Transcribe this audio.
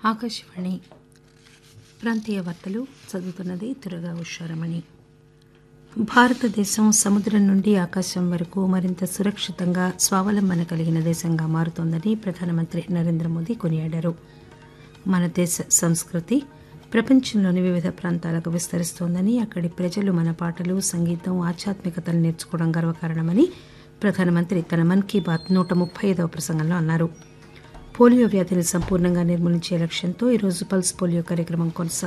ఆకాశవాణి ప్రాంతీయ వార్తలు చదువుతున్నది తురగా ఉషారమణి భారతదేశం సముద్రం నుండి ఆకాశం వరకు మరింత సురక్షితంగా స్వావలంబన కలిగిన దేశంగా మారుతోందని ప్రధానమంత్రి నరేంద్ర మోదీ కొనియాడారు మన దేశ సంస్కృతి ప్రపంచంలోని వివిధ ప్రాంతాలకు విస్తరిస్తోందని అక్కడి ప్రజలు మన పాటలు సంగీతం ఆధ్యాత్మికతలు నేర్చుకోవడం గర్వకారణమని ప్రధానమంత్రి తన మన్ కీ బాత్ నూట ముప్పై ఐదవ ప్రసంగంలో అన్నారు పోలియో వ్యాధిని సంపూర్ణంగా నిర్మూలించే లక్ష్యంతో ఈరోజు పల్స్ పోలియో కార్యక్రమం కొనసాగుతోంది